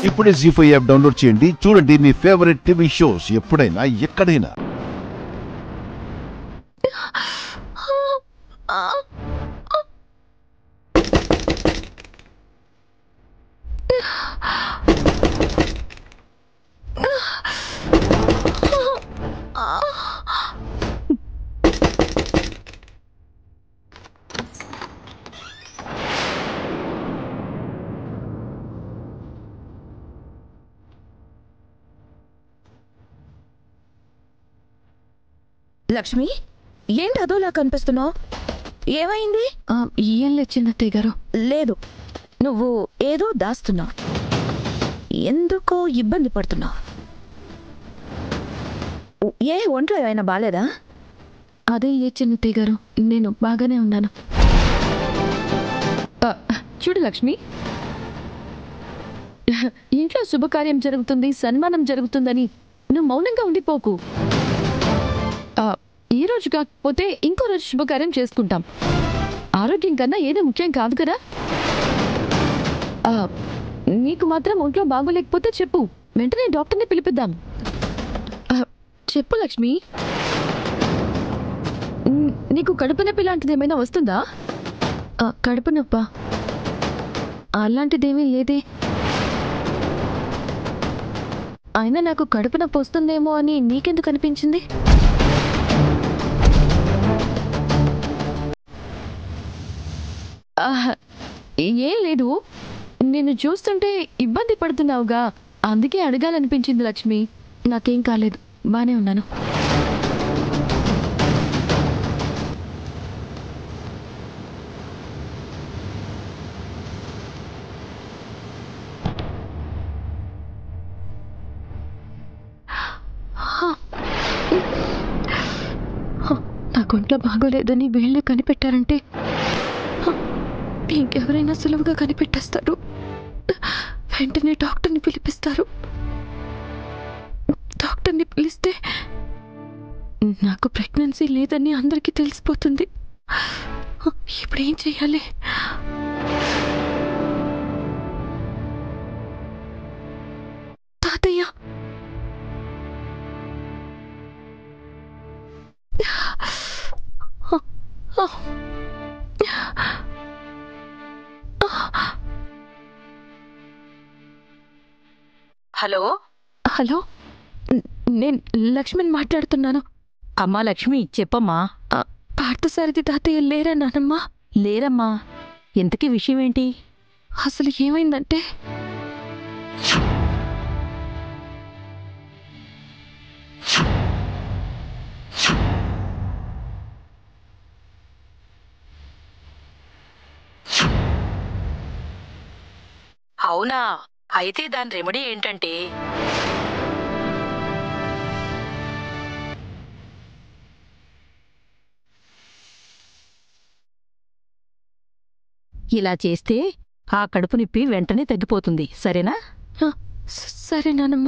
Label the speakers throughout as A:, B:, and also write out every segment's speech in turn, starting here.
A: ఇప్పుడే G five app download చేయండి చూడండి మీ ఫేవరెట్ టీవీ షోస్ ఎప్పుడైనా ఎక్కడైనా
B: లక్ష్మి ఏంటి అదోలా కనిపిస్తున్నావు ఏమైంది
C: ఆ, ఏం లేదు చిన్నత్తయ్య గారు
B: లేదు నువ్వు ఏదో దాస్తున్నావు ఎందుకో ఇబ్బంది పడుతున్నావు ఏ ఒంట్లో ఏమైనా బాలేదా
C: అదే ఏ చిన్నత్తయ్య గారు నేను బాగానే ఉన్నాను ఆ, చూడు లక్ష్మి ఇంట్లో శుభకార్యం జరుగుతుంది సన్మానం జరుగుతుందని నువ్వు మౌనంగా ఉండిపోకు ఆ, ఈ రోజు కాకపోతే ఇంకో రోజు శుభకార్యం చేసుకుంటాం ఆరోగ్యం కన్నా ఏదో ముఖ్యం కాదు కదా ఆ, నీకు మాత్రం ఒంట్లో బాగోలేకపోతే చెప్పు వెంటనే డాక్టర్ని పిలిపిద్దాం ఆ, చెప్పు లక్ష్మి మ్, నీకు కడుపు నొప్పి లాంటిది ఏమైనా వస్తుందా ఆ, కడుపు నొప్ప అలాంటిదేమీ లేదే అయినా నాకు కడుపు నొప్పి వస్తుందేమో అని నీకెందుకు అనిపించింది ఆహ్, ఏం లేదు నిన్ను చూస్తుంటే ఇబ్బంది పడుతున్నావుగా అందుకే అడగాలనిపించింది లక్ష్మి నాకేం కాలేదు బానే ఉన్నాను నాకు ఒంట్లో బాగోలేదని వీళ్ళు కనిపెట్టారంటే హ, ఇంకెవరైనా సులువుగా కనిపెట్టేస్తారు వెంటనే డాక్టర్ని పిలిపిస్తారు డాక్టర్ని పిలిస్తే నాకు ప్రెగ్నెన్సీ లేదని అందరికీ తెలిసిపోతుంది హ, ఇప్పుడు ఏం చెయ్యాలి తాతయ్య
D: హలో
C: హలో న- నేను లక్ష్మిని మాట్లాడుతున్నాను
D: అమ్మా లక్ష్మి చెప్పమ్మా
C: ఆ, పార్థసారథి తాతయ్య లేరా నానమ్మ
D: లేరమ్మా ఎంతకీ విషయం ఏంటి
C: అసలు ఏమైందంటే
D: అవునా అయితే దాని రెమెడీ ఏంటంటే ఇలా చేస్తే ఆ కడుపు నొప్పి వెంటనే తగ్గిపోతుంది సరేనా
C: ఆ, స- సరే నానమ్మ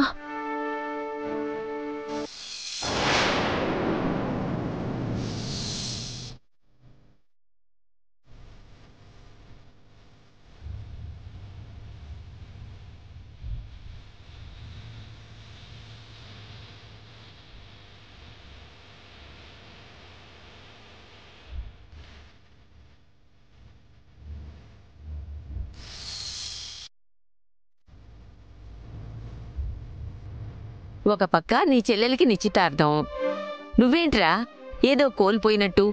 E: ఒక పక్క నీ చెల్లెలికి నిశ్చితార్థం నువ్వేంట్రా ఏదో కోల్పోయినట్టు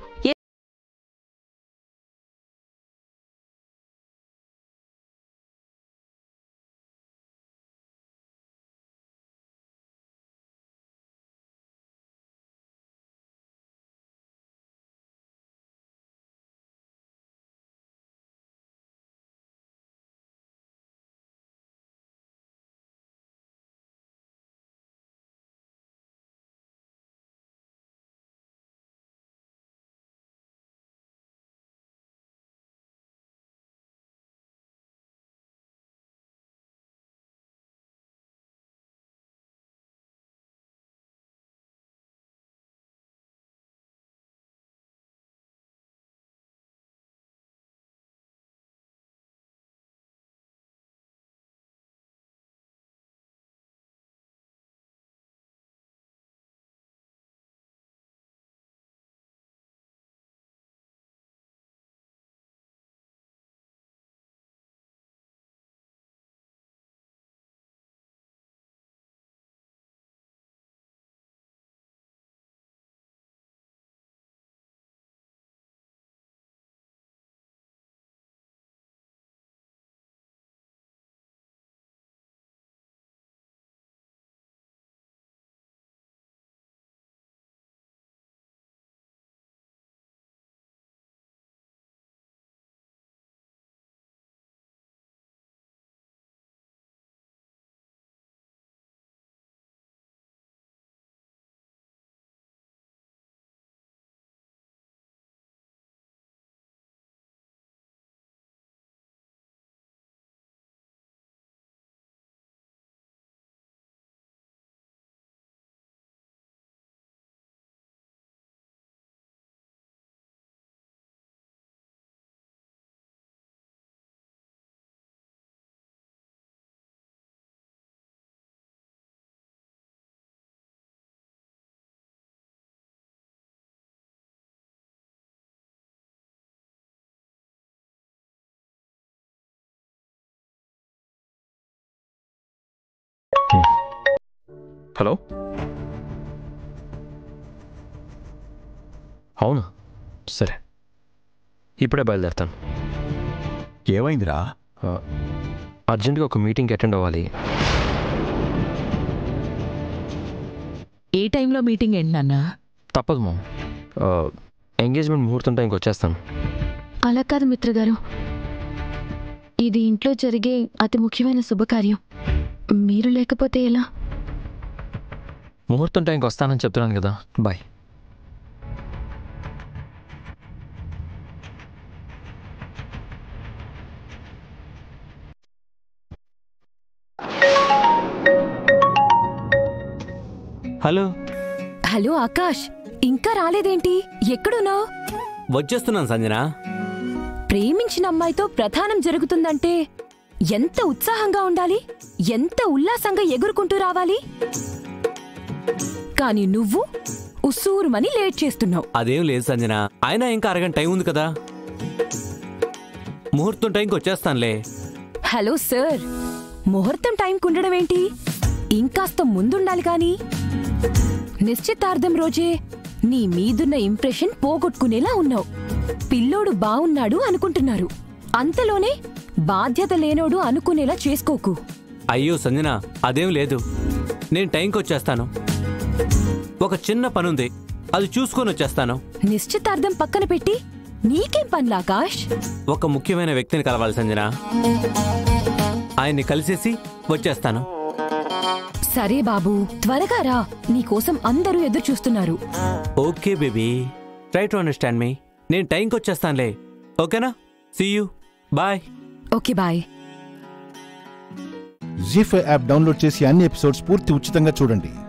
F: హలో అవును సరే ఇప్పుడే బయలుదేరుతాను
A: ఏమైందిరా
F: ఆ, అర్జెంటుగా ఒక మీటింగ్కి అటెండ్ అవ్వాలి
D: ఏ టైంలో మీటింగ్ ఏంటి నాన్న
F: తప్పదు మామ్ ఆ, ఎంగేజ్మెంట్ ముహూర్తం టైంకి వచ్చేస్తాను
C: అలా కాదు మిత్రగారు ఇది ఇంట్లో జరిగే అతి ముఖ్యమైన శుభకార్యం మీరు లేకపోతే ఎలా
F: ముహూర్తం టైంకి వస్తానని చెప్తున్నాను కదా బాయ్
G: హలో
B: హలో ఆకాష్ ఇంకా రాలేదేంటి ఎక్కడున్నావు
G: వచ్చేస్తున్నాను సంజన
B: ప్రేమించిన అమ్మాయితో ప్రధానం జరుగుతుందంటే ఎంత ఉత్సాహంగా ఉండాలి ఎంత ఉల్లాసంగా ఎగురుకుంటూ రావాలి కాని నువ్వు ఉస్సూరుమని లేట్ చేస్తున్నావు
G: అదేం లేదు సంజన అయినా ఇంకా అరగంట టైం ఉంది కదా ముహూర్తం టైంకి వచ్చేస్తానులే
B: హలో సార్ ముహూర్తం టైంకి ఉండడం ఏంటి ఇంకాస్త ముందుండాలి కాని నిశ్చితార్థం రోజే నీ మీదున్న ఇంప్రెషన్ పోగొట్టుకునేలా ఉన్నావు పిల్లోడు బావున్నాడు అనుకుంటున్నారు అంతలోనే బాధ్యత లేనోడు అనుకునేలా చేసుకోకు
G: అయ్యో సంజన అదేం లేదు నేను టైంకి వచ్చేస్తాను ఒక చిన్న పనుంది అది చూసుకొని వచ్చేస్తాను
B: నిశ్చితార్థం పక్కన పెట్టి నీకేం పనిలాకాష్
G: ఒక ముఖ్యమైన వ్యక్తిని కలవాలి సంజన ఆయన్ని కలిసేసి వచ్చేస్తాను
B: సరే బాబు త్వరగా రా నీకోసం అందరూ ఎదురు చూస్తున్నారు
G: okay baby try to understand me నేను టైంకి వచ్చేస్తానులే ఓకేనా see you bye
B: okay bye
A: Zee five app download చేసి అన్ని ఎపిసోడ్స్ పూర్తి ఉచితంగా చూడండి